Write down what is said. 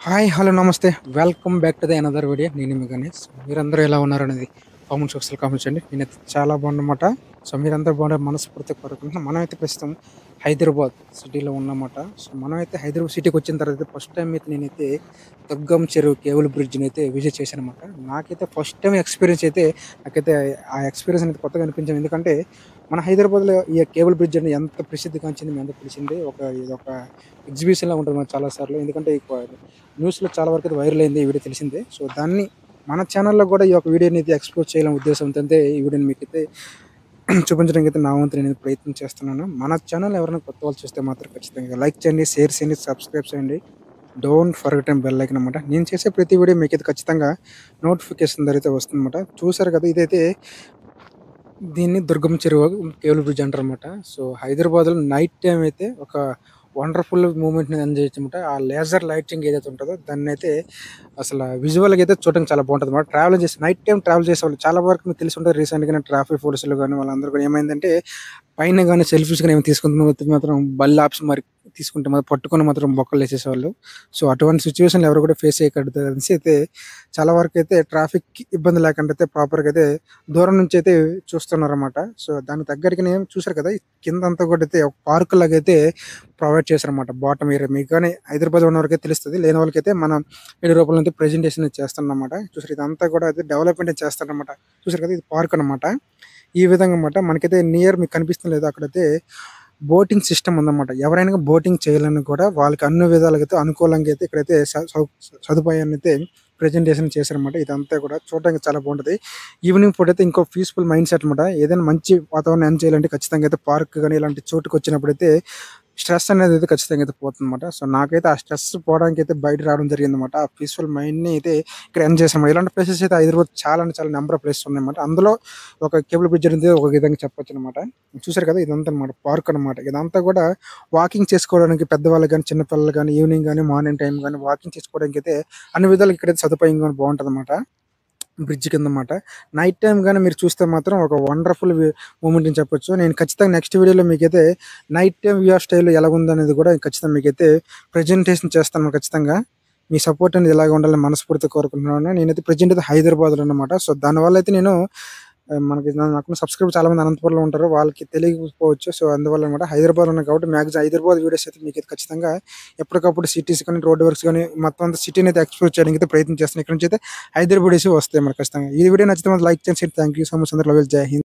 hi hello నమస్తే welcome back to the another video నేను మీ గణేష్ మీరందరూ ఎలా ఉన్నారు అనేది కామెంట్స్ ఒకసారి కామెంట్స్ చేయండి నేనైతే చాలా బాగున్నమాట సో మీరందరూ బాగుండే మనస్ఫూర్తి కోరుకుంటున్నాం మనమైతే ప్రస్తుతం హైదరాబాద్ సిటీలో ఉన్నమాట సో మనమైతే హైదరాబాద్ సిటీకి వచ్చిన తర్వాత ఫస్ట్ టైం అయితే నేనైతే దుర్గం చెరువు కేబుల్ బ్రిడ్జ్ని అయితే విజిట్ చేశాను అనమాట నాకైతే ఫస్ట్ టైం ఎక్స్పీరియన్స్ అయితే నాకైతే ఆ ఎక్స్పీరియన్స్ అనేది కొత్తగా అనిపించింది ఎందుకంటే మన హైదరాబాద్లో ఈ కేబుల్ బ్రిడ్జ్ అనేది ఎంత ప్రసిద్ధిగాంచింది మీ అందరికి తెలిసింది ఒక ఇది ఒక ఎగ్జిబిషన్లా ఉంటుంది మనకు చాలాసార్లు ఎందుకంటే ఈ న్యూస్లో చాలా వరకు అయితే వైరల్ అయింది ఈ వీడియో తెలిసిందే సో దాన్ని మన ఛానల్లో కూడా ఈ యొక్క వీడియోని అయితే ఎక్స్ప్లోర్ చేయాలని ఉద్దేశంతో అయితే ఈ వీడియోని మీకు అయితే చూపించడానికి అయితే నా వంతు నేను ప్రయత్నం చేస్తున్నాను మన ఛానల్ ఎవరైనా కొత్త వాళ్ళు చూస్తే మాత్రం ఖచ్చితంగా లైక్ చేయండి షేర్ చేయండి సబ్స్క్రైబ్ చేయండి don't forget and bell like అనమాట నేను చేసే ప్రతి వీడియో మీకు అయితే ఖచ్చితంగా నోటిఫికేషన్ ద్వారా అయితే వస్తుందన్నమాట చూసారు కదా ఇదైతే దీన్ని దుర్గం చెరువు కేబుల్ బ్రిడ్జ్ అంటారు అనమాట సో హైదరాబాద్లో నైట్ టైం అయితే ఒక వండర్ఫుల్ మూమెంట్ని ఎంజాయ్ చేయొచ్చు అనమాట ఆ లేజర్ లైటింగ్ ఏదైతే ఉంటుందో దాన్ని అయితే అసలు విజువల్గా అయితే చూడడానికి చాలా బాగుంటుంది అనమాట ట్రావెల్ చేసి నైట్ టైం ట్రావెల్ చేసే వాళ్ళు చాలా వరకు మీకు తెలిసి ఉంటుంది రీసెంట్గా ట్రాఫిక్ పోలీసులు కానీ వాళ్ళందరూ కూడా ఏమైందంటే పైన కానీ సెల్ఫీస్ కానీ ఏమైనా తీసుకుంటున్న మాత్రం బల్ ఆప్స్ మరి తీసుకుంటే మాత్రం పట్టుకొని మాత్రం బొక్కలు వేసేసేవాళ్ళు సో అటువంటి సిచ్యువేషన్ ఎవరు కూడా ఫేస్ చేయకూడదు అనేసి అయితే చాలా వరకు అయితే ట్రాఫిక్ ఇబ్బంది లేకుండా అయితే ప్రాపర్గా అయితే దూరం నుంచి అయితే చూస్తున్నారు అనమాట సో దాని దగ్గరికి నేను చూసారు కదా ఈ కింద అంతా కూడా అయితే ఒక పార్క్ లాగా అయితే ప్రొవైడ్ చేశారన్నమాట బాటమ్ ఏరియా మీకు కానీ హైదరాబాద్ ఉన్న వరకే తెలుస్తుంది లేని వాళ్ళకైతే మనం ఏడు రూపాయలు అయితే ప్రెజెంటేషన్ చేస్తానమాట చూసారు ఇదంతా కూడా అయితే డెవలప్మెంట్ చేస్తారనమాట చూసారు కదా ఇది పార్క్ అనమాట ఈ విధంగా అన్నమాట మనకైతే నియర్ మీకు కనిపిస్తుంది లేదు అక్కడైతే బోటింగ్ సిస్టమ్ ఉందన్నమాట ఎవరైనా బోటింగ్ చేయాలని కూడా వాళ్ళకి అన్ని విధాలుగా అయితే అనుకూలంగా అయితే ఇక్కడైతే స- సౌ- సదుపాయాన్ని అయితే ప్రజెంటేషన్ చేశారన్నమాట ఇదంతా కూడా చూడడానికి చాలా బాగుంటుంది ఈవినింగ్ పూట అయితే ఇంకో పీస్ఫుల్ మైండ్ సెట్ అనమాట ఏదైనా మంచి వాతావరణం ఎంజాయ్ చేయాలంటే ఖచ్చితంగా అయితే పార్క్ కానీ ఇలాంటి చోటుకు వచ్చినప్పుడు అయితే స్ట్రెస్ అనేది అయితే ఖచ్చితంగా అయితే పోతుందన్నమాట సో నాకైతే ఆ స్ట్రెస్ పోవడానికి అయితే బయట రావడం జరిగింది అనమాట ఆ పీస్ఫుల్ మైండ్ని అయితే ఇక్కడ ఎంజాయ్ చేసాము ఇలాంటి ప్లేసెస్ అయితే హైదరాబాద్ చాలా అంటే చాలా నెంబర్ ఆఫ్ ప్లేసెస్ ఉన్నాయన్నమాట అందులో ఒక కేబుల్ బ్రిడ్జ్ అనేది ఒక విధంగా చెప్పొచ్చు అనమాట చూసారు కదా ఇదంతా అనమాట పార్క్ అనమాట ఇదంతా కూడా వాకింగ్ చేసుకోవడానికి పెద్దవాళ్ళు కానీ చిన్నపిల్లలు కానీ ఈవినింగ్ కానీ మార్నింగ్ టైం కానీ వాకింగ్ చేసుకోవడానికి అయితే అన్ని విధాలు ఇక్కడైతే సదుపాయంగా బాగుంటుంది అనమాట బ్రిడ్జ్ కింద అనమాట నైట్ టైం కానీ మీరు చూస్తే మాత్రం ఒక వండర్ఫుల్ మూమెంట్ అని చెప్పొచ్చు నేను ఖచ్చితంగా నెక్స్ట్ వీడియోలో మీకైతే నైట్ టైం వ్యూ స్టైల్ ఎలా ఉందనేది కూడా ఖచ్చితంగా మీకైతే ప్రజెంటేషన్ చేస్తాను ఖచ్చితంగా మీ సపోర్ట్ అనేది ఎలాగ ఉండాలని మనస్ఫూర్తి కోరుకుంటున్నాను నేనైతే ప్రజెంట్ అయితే హైదరాబాద్లో అనమాట సో దానివల్ల అయితే నేను ఆ, మనకి నా- నాకు సబ్స్క్రైబ్ చాలా మంది అనంతపురంలో ఉంటారు వాళ్ళకి తెలియకపోవచ్చు సో అందువల్ల అనమాట హైదరాబాద్ ఉన్నాయి కాబట్టి మ్యాక్సిమం హైదరాబాద్ వీడియోస్ అయితే మీకు అయితే ఖచ్చితంగా ఎప్పటికప్పుడు సిటీస్ కానీ రోడ్ వర్క్స్ కానీ మొత్తం అంతా సిటీని అయితే ఎక్స్ప్లోర్ చేయడానికి అయితే ప్రయత్నం చేస్తాను ఇక్కడ నుంచి అయితే హైదరాబాద్ వస్తాయి మనకి ఖచ్చితంగా ఈ వీడియో నచ్చితే లైక్ చేసి థ్యాంక్ యూ సో మచ్ అందరూ లవ్ జై హింద్